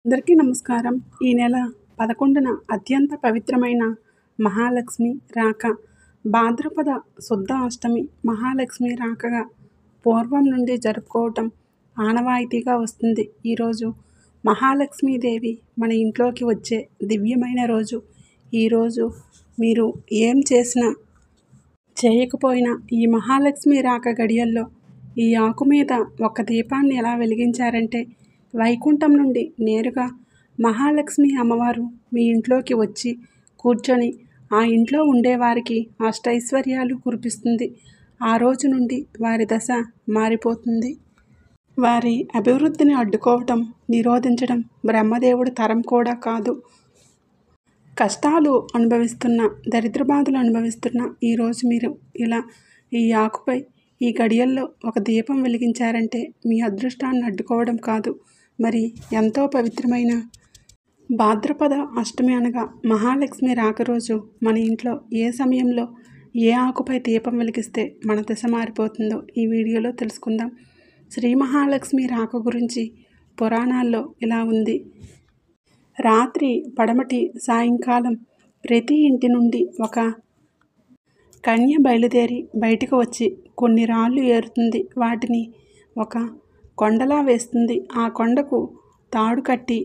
అందరికీ నమస్కారం ఈ నెల పదకొండున అత్యంత పవిత్రమైన మహాలక్ష్మి రాక భాద్రపద శుద్ధ అష్టమి మహాలక్ష్మి రాకగా పూర్వం నుండి జరుపుకోవటం ఆనవాయితీగా వస్తుంది ఈరోజు మహాలక్ష్మీదేవి మన ఇంట్లోకి వచ్చే దివ్యమైన రోజు ఈరోజు మీరు ఏం చేసినా చేయకపోయినా ఈ మహాలక్ష్మి రాక గడియల్లో ఈ ఆకు మీద ఒక దీపాన్ని ఎలా వెలిగించారంటే వైకుంఠం నుండి నేరుగా మహాలక్ష్మి అమ్మవారు మీ ఇంట్లోకి వచ్చి కూర్చొని ఆ ఇంట్లో ఉండేవారికి అష్టైశ్వర్యాలు కురిపిస్తుంది ఆ రోజు నుండి వారి దశ మారిపోతుంది వారి అభివృద్ధిని అడ్డుకోవటం నిరోధించడం బ్రహ్మదేవుడి తరం కూడా కాదు కష్టాలు అనుభవిస్తున్న దరిద్ర బాధలు అనుభవిస్తున్న ఈరోజు మీరు ఇలా ఈ ఆకుపై ఈ గడియల్లో ఒక దీపం వెలిగించారంటే మీ అదృష్టాన్ని అడ్డుకోవడం కాదు మరి ఎంతో పవిత్రమైన భాద్రపద అష్టమి అనగా మహాలక్ష్మి రాక రోజు మన ఇంట్లో ఏ సమయంలో ఏ ఆకుపై దీపం వెలిగిస్తే మన దశ మారిపోతుందో ఈ వీడియోలో తెలుసుకుందాం శ్రీ మహాలక్ష్మి రాక గురించి పురాణాల్లో ఇలా ఉంది రాత్రి పడమటి సాయంకాలం ప్రతి ఇంటి నుండి ఒక కన్య బయలుదేరి బయటకు వచ్చి కొన్ని రాళ్ళు ఏరుతుంది వాటిని ఒక కొండలా వేస్తుంది ఆ కొండకు తాడు కట్టి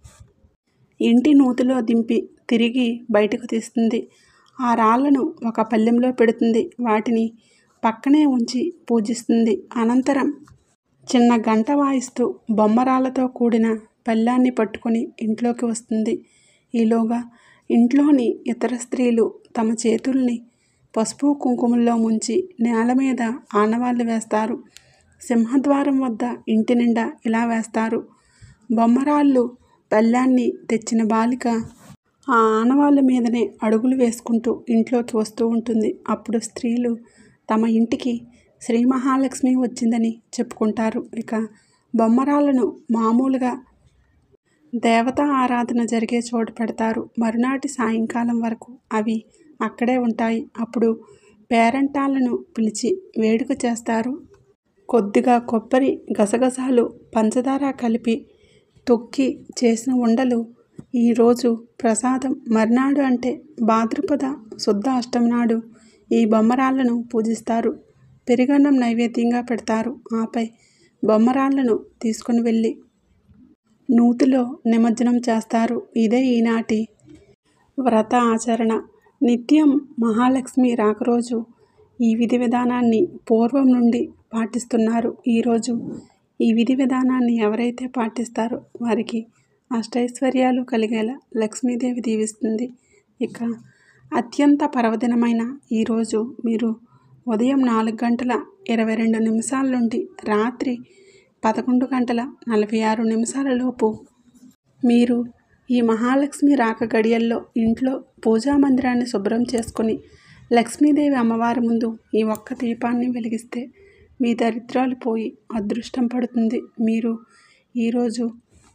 ఇంటి నూతిలో దింపి తిరిగి బయటకు తీస్తుంది ఆ రాళ్లను ఒక పళ్ళెంలో పెడుతుంది వాటిని పక్కనే ఉంచి పూజిస్తుంది అనంతరం చిన్న గంట వాయిస్తూ బొమ్మరాలతో కూడిన పళ్ళాన్ని పట్టుకొని ఇంట్లోకి వస్తుంది ఈలోగా ఇంట్లోని ఇతర స్త్రీలు తమ చేతుల్ని పసుపు కుంకుమల్లో ముంచి నేల మీద ఆనవాళ్ళు వేస్తారు సింహద్వారం వద్ద ఇంటి నిండా ఇలా వేస్తారు బొమ్మరాళ్ళు పళ్ళాన్ని తెచ్చిన బాలిక ఆ ఆనవాళ్ళ మీదనే అడుగులు వేసుకుంటూ ఇంట్లోకి వస్తూ ఉంటుంది అప్పుడు స్త్రీలు తమ ఇంటికి శ్రీ మహాలక్ష్మి వచ్చిందని చెప్పుకుంటారు ఇక బొమ్మరాలను మామూలుగా దేవతా ఆరాధన జరిగే చోటు పెడతారు మరునాటి సాయంకాలం వరకు అవి అక్కడే ఉంటాయి అప్పుడు పేరంటాలను పిలిచి వేడుక చేస్తారు కొద్దిగా కొబ్బరి గసగసాలు పంచదార కలిపి తొక్కి చేసిన ఉండలు ఈరోజు ప్రసాదం మర్నాడు అంటే భాద్రపద శుద్ధ అష్టమి నాడు ఈ బొమ్మరాళ్లను పూజిస్తారు పెరుగన్నం నైవేద్యంగా పెడతారు ఆపై బొమ్మరాళ్లను తీసుకుని వెళ్ళి నూతిలో నిమజ్జనం చేస్తారు ఇదే ఈనాటి వ్రత ఆచరణ నిత్యం మహాలక్ష్మి రాకరోజు ఈ విధి విధానాన్ని పూర్వం నుండి పాటిస్తున్నారు ఈరోజు ఈ విధి విధానాన్ని ఎవరైతే పాటిస్తారో వారికి అష్టైశ్వర్యాలు కలిగేలా లక్ష్మీదేవి దీవిస్తుంది ఇక అత్యంత పర్వదినమైన ఈరోజు మీరు ఉదయం నాలుగు గంటల ఇరవై రెండు నిమిషాల నుండి రాత్రి పదకొండు గంటల నలభై ఆరు నిమిషాల లోపు మీరు ఈ మహాలక్ష్మి రాక గడియల్లో ఇంట్లో పూజా మందిరాన్ని శుభ్రం చేసుకొని లక్ష్మీదేవి అమ్మవారి ముందు ఈ ఒక్క దీపాన్ని వెలిగిస్తే మీ దరిద్రాలు పోయి అదృష్టం పడుతుంది మీరు ఈరోజు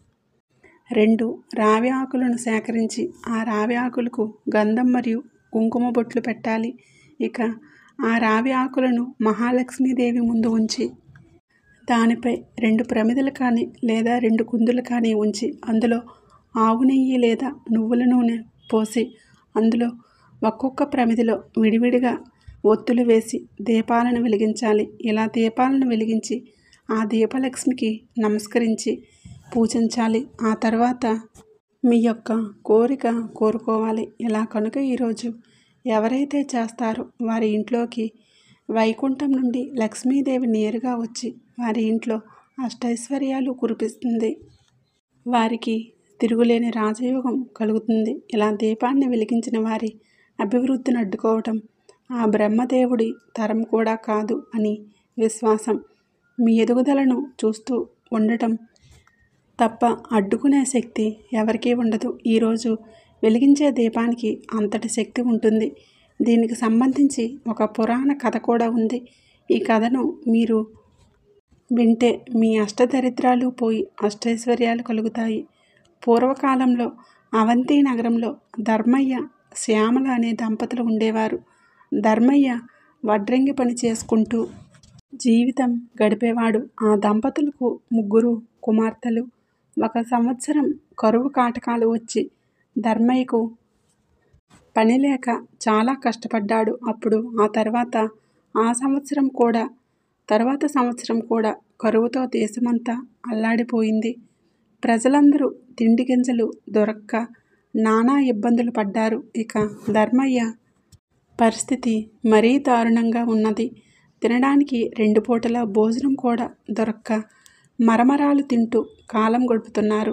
రెండు రావి ఆకులను సేకరించి ఆ రావి ఆకులకు గంధం మరియు కుంకుమ బొట్లు పెట్టాలి ఇక ఆ రావి ఆకులను మహాలక్ష్మీదేవి ముందు ఉంచి దానిపై రెండు ప్రమిదలు కానీ లేదా రెండు కుందులు కానీ ఉంచి అందులో ఆవు నెయ్యి లేదా నువ్వుల నూనె పోసి అందులో ఒక్కొక్క ప్రమిదిలో విడివిడిగా ఒత్తులు వేసి దీపాలను వెలిగించాలి ఇలా దీపాలను వెలిగించి ఆ దీపలక్ష్మికి నమస్కరించి పూజించాలి ఆ తర్వాత మీ యొక్క కోరిక కోరుకోవాలి ఇలా కనుక ఈరోజు ఎవరైతే చేస్తారో వారి ఇంట్లోకి వైకుంఠం నుండి లక్ష్మీదేవి నేరుగా వచ్చి వారి ఇంట్లో అష్టైశ్వర్యాలు కురిపిస్తుంది వారికి తిరుగులేని రాజయోగం కలుగుతుంది ఇలా దీపాన్ని వెలిగించిన వారి అభివృద్ధిని అడ్డుకోవటం ఆ బ్రహ్మదేవుడి తరం కూడా కాదు అని విశ్వాసం మీ ఎదుగుదలను చూస్తూ ఉండటం తప్ప అడ్డుకునే శక్తి ఎవరికీ ఉండదు ఈరోజు వెలిగించే దీపానికి అంతటి శక్తి ఉంటుంది దీనికి సంబంధించి ఒక పురాణ కథ కూడా ఉంది ఈ కథను మీరు వింటే మీ అష్టదరిద్రాలు పోయి అష్టైశ్వర్యాలు కలుగుతాయి పూర్వకాలంలో అవంతి నగరంలో ధర్మయ్య శ్యామల అనే దంపతులు ఉండేవారు ధర్మయ్య వడ్రంగి పని చేసుకుంటూ జీవితం గడిపేవాడు ఆ దంపతులకు ముగ్గురు కుమార్తెలు ఒక సంవత్సరం కరువు కాటకాలు వచ్చి ధర్మయ్యకు పని లేక చాలా కష్టపడ్డాడు అప్పుడు ఆ తర్వాత ఆ సంవత్సరం కూడా తర్వాత సంవత్సరం కూడా కరువుతో దేశమంతా అల్లాడిపోయింది ప్రజలందరూ తిండి గింజలు దొరక్క నానా ఇబ్బందులు పడ్డారు ఇక ధర్మయ్య పరిస్థితి మరీ దారుణంగా ఉన్నది తినడానికి రెండు పూటల భోజనం కూడా దొరక్క మరమరాలు తింటూ కాలం గడుపుతున్నారు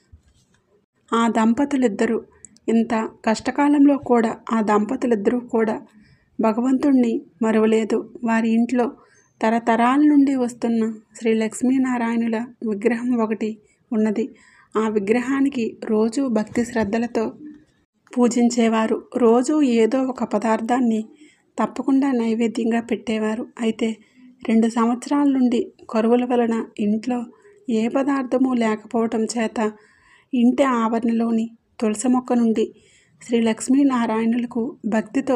ఆ దంపతులిద్దరూ ఇంత కష్టకాలంలో కూడా ఆ దంపతులిద్దరూ కూడా భగవంతుణ్ణి మరువలేదు వారి ఇంట్లో తరతరాల నుండి వస్తున్న శ్రీ లక్ష్మీనారాయణుల విగ్రహం ఒకటి ఉన్నది ఆ విగ్రహానికి రోజు భక్తి శ్రద్ధలతో పూజించేవారు రోజు ఏదో ఒక పదార్థాన్ని తప్పకుండా నైవేద్యంగా పెట్టేవారు అయితే రెండు సంవత్సరాల నుండి కరువుల వలన ఇంట్లో ఏ పదార్థము లేకపోవటం చేత ఇంటి ఆవరణలోని తులసి మొక్క నుండి శ్రీ లక్ష్మీనారాయణులకు భక్తితో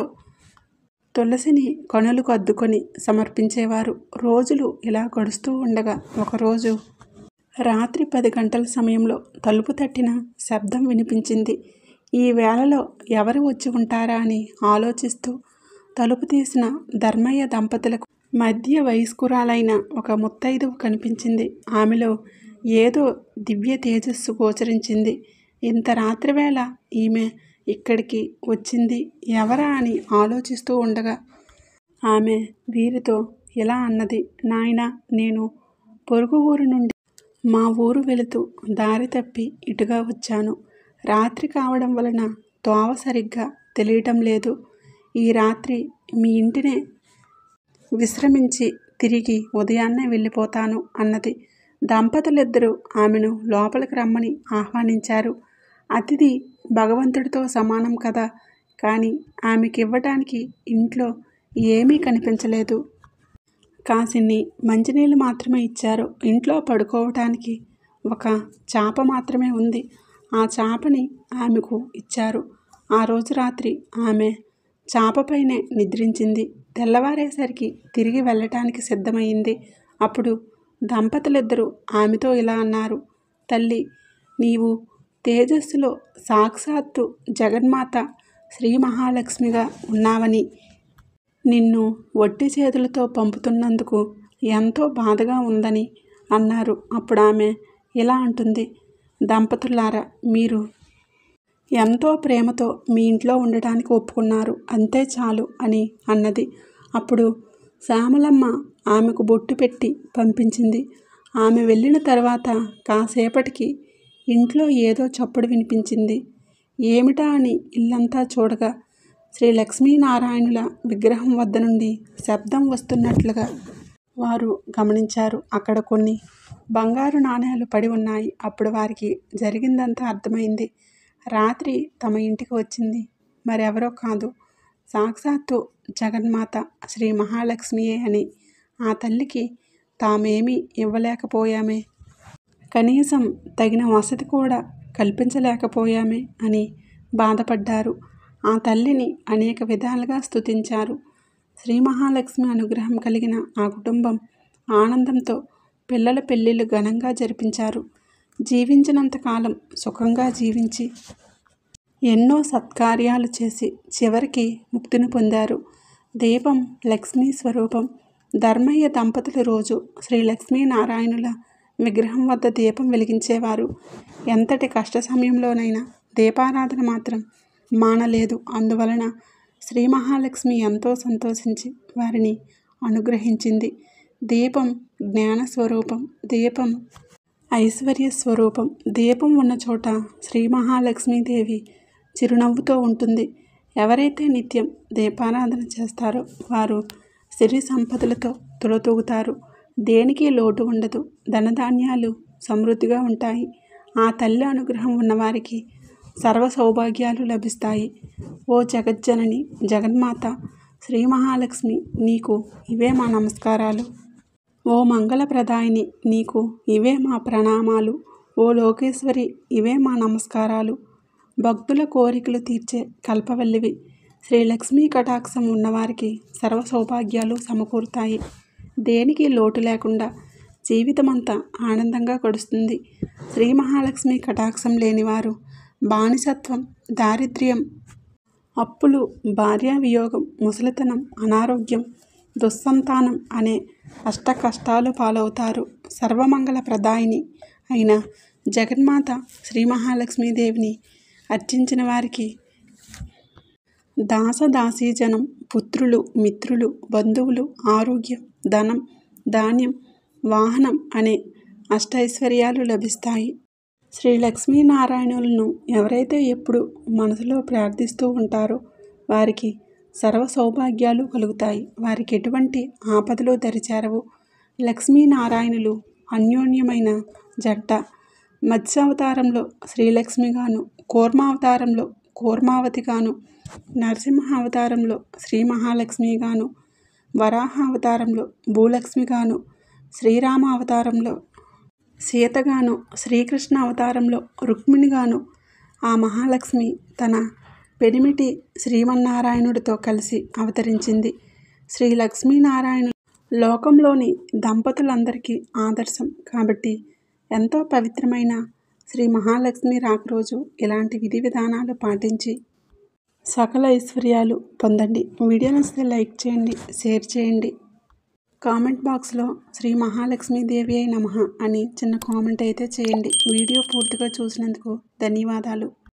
తులసిని కనులకు అద్దుకొని సమర్పించేవారు రోజులు ఇలా గడుస్తూ ఉండగా ఒకరోజు రాత్రి పది గంటల సమయంలో తలుపు తట్టిన శబ్దం వినిపించింది ఈ వేళలో ఎవరు వచ్చి ఉంటారా అని ఆలోచిస్తూ తలుపు తీసిన ధర్మయ్య దంపతులకు మధ్య వయస్కురాలైన ఒక ముత్తైదువు కనిపించింది ఆమెలో ఏదో దివ్య తేజస్సు గోచరించింది ఇంత రాత్రివేళ ఈమె ఇక్కడికి వచ్చింది ఎవరా అని ఆలోచిస్తూ ఉండగా ఆమె వీరితో ఇలా అన్నది నాయన నేను పొరుగు ఊరు నుండి మా ఊరు వెళుతూ దారి తప్పి ఇటుగా వచ్చాను రాత్రి కావడం వలన తోవ సరిగ్గా తెలియటం లేదు ఈ రాత్రి మీ ఇంటినే విశ్రమించి తిరిగి ఉదయాన్నే వెళ్ళిపోతాను అన్నది దంపతులిద్దరూ ఆమెను లోపలికి రమ్మని ఆహ్వానించారు అతిథి భగవంతుడితో సమానం కదా కానీ ఆమెకి ఇవ్వటానికి ఇంట్లో ఏమీ కనిపించలేదు కాసిన్ని మంచినీళ్ళు మాత్రమే ఇచ్చారు ఇంట్లో పడుకోవటానికి ఒక చాప మాత్రమే ఉంది ఆ చాపని ఆమెకు ఇచ్చారు ఆ రోజు రాత్రి ఆమె చాపపైనే నిద్రించింది తెల్లవారేసరికి తిరిగి వెళ్ళటానికి సిద్ధమైంది అప్పుడు దంపతులిద్దరూ ఆమెతో ఇలా అన్నారు తల్లి నీవు తేజస్సులో సాక్షాత్తు జగన్మాత శ్రీ మహాలక్ష్మిగా ఉన్నావని నిన్ను వట్టి చేతులతో పంపుతున్నందుకు ఎంతో బాధగా ఉందని అన్నారు అప్పుడు ఆమె ఇలా అంటుంది దంపతులారా మీరు ఎంతో ప్రేమతో మీ ఇంట్లో ఉండటానికి ఒప్పుకున్నారు అంతే చాలు అని అన్నది అప్పుడు శ్యామలమ్మ ఆమెకు బొట్టు పెట్టి పంపించింది ఆమె వెళ్ళిన తర్వాత కాసేపటికి ఇంట్లో ఏదో చప్పుడు వినిపించింది ఏమిటా అని ఇల్లంతా చూడగా శ్రీ లక్ష్మీనారాయణుల విగ్రహం వద్ద నుండి శబ్దం వస్తున్నట్లుగా వారు గమనించారు అక్కడ కొన్ని బంగారు నాణేలు పడి ఉన్నాయి అప్పుడు వారికి జరిగిందంతా అర్థమైంది రాత్రి తమ ఇంటికి వచ్చింది మరెవరో కాదు సాక్షాత్తు జగన్మాత శ్రీ మహాలక్ష్మియే అని ఆ తల్లికి తామేమీ ఇవ్వలేకపోయామే కనీసం తగిన వసతి కూడా కల్పించలేకపోయామే అని బాధపడ్డారు ఆ తల్లిని అనేక విధాలుగా స్తుతించారు శ్రీ మహాలక్ష్మి అనుగ్రహం కలిగిన ఆ కుటుంబం ఆనందంతో పిల్లల పెళ్ళిళ్ళు ఘనంగా జరిపించారు జీవించినంతకాలం సుఖంగా జీవించి ఎన్నో సత్కార్యాలు చేసి చివరికి ముక్తిని పొందారు దీపం లక్ష్మీ స్వరూపం ధర్మయ్య దంపతులు రోజు శ్రీ లక్ష్మీనారాయణుల విగ్రహం వద్ద దీపం వెలిగించేవారు ఎంతటి కష్ట సమయంలోనైనా దీపారాధన మాత్రం మానలేదు అందువలన శ్రీ మహాలక్ష్మి ఎంతో సంతోషించి వారిని అనుగ్రహించింది దీపం జ్ఞాన స్వరూపం దీపం ఐశ్వర్య స్వరూపం దీపం ఉన్న చోట శ్రీ మహాలక్ష్మీదేవి చిరునవ్వుతో ఉంటుంది ఎవరైతే నిత్యం దీపారాధన చేస్తారో వారు సిరి సంపదలతో తులతూగుతారు దేనికి లోటు ఉండదు ధనధాన్యాలు సమృద్ధిగా ఉంటాయి ఆ తల్లి అనుగ్రహం ఉన్నవారికి సర్వ సౌభాగ్యాలు లభిస్తాయి ఓ జగజ్జనని జగన్మాత శ్రీ మహాలక్ష్మి నీకు ఇవే మా నమస్కారాలు ఓ మంగళప్రదాయిని నీకు ఇవే మా ప్రణామాలు ఓ లోకేశ్వరి ఇవే మా నమస్కారాలు భక్తుల కోరికలు తీర్చే కల్పవల్లివి శ్రీ లక్ష్మీ కటాక్షం ఉన్నవారికి సర్వ సౌభాగ్యాలు సమకూరుతాయి దేనికి లోటు లేకుండా జీవితమంతా ఆనందంగా గడుస్తుంది శ్రీ మహాలక్ష్మి కటాక్షం లేనివారు బానిసత్వం దారిద్ర్యం అప్పులు భార్యా వియోగం ముసలితనం అనారోగ్యం దుస్సంతానం అనే అష్ట కష్టాలు పాలవుతారు సర్వమంగళ ప్రదాయిని అయిన జగన్మాత శ్రీ మహాలక్ష్మీదేవిని అర్చించిన వారికి దాసదాసీజనం పుత్రులు మిత్రులు బంధువులు ఆరోగ్యం ధనం ధాన్యం వాహనం అనే అష్టైశ్వర్యాలు లభిస్తాయి శ్రీ లక్ష్మీనారాయణులను ఎవరైతే ఎప్పుడు మనసులో ప్రార్థిస్తూ ఉంటారో వారికి సర్వ సౌభాగ్యాలు కలుగుతాయి వారికి ఎటువంటి ఆపదలు దరిచేరవు లక్ష్మీనారాయణులు అన్యోన్యమైన జంట మత్స్యావతారంలో శ్రీలక్ష్మిగాను కూర్మావతారంలో కూర్మావతిగాను నరసింహ అవతారంలో శ్రీ మహాలక్ష్మిగాను వరాహ అవతారంలో భూలక్ష్మిగాను శ్రీరామ అవతారంలో సీతగాను శ్రీకృష్ణ అవతారంలో రుక్మిణిగాను ఆ మహాలక్ష్మి తన పెనిమిటి శ్రీమన్నారాయణుడితో కలిసి అవతరించింది శ్రీ లక్ష్మీనారాయణులు లోకంలోని దంపతులందరికీ ఆదర్శం కాబట్టి ఎంతో పవిత్రమైన శ్రీ మహాలక్ష్మి రాక రోజు ఇలాంటి విధి విధానాలు పాటించి సకల ఐశ్వర్యాలు పొందండి వీడియో నచ్చితే లైక్ చేయండి షేర్ చేయండి కామెంట్ బాక్స్లో శ్రీ మహాలక్ష్మీదేవి అయి నమః అని చిన్న కామెంట్ అయితే చేయండి వీడియో పూర్తిగా చూసినందుకు ధన్యవాదాలు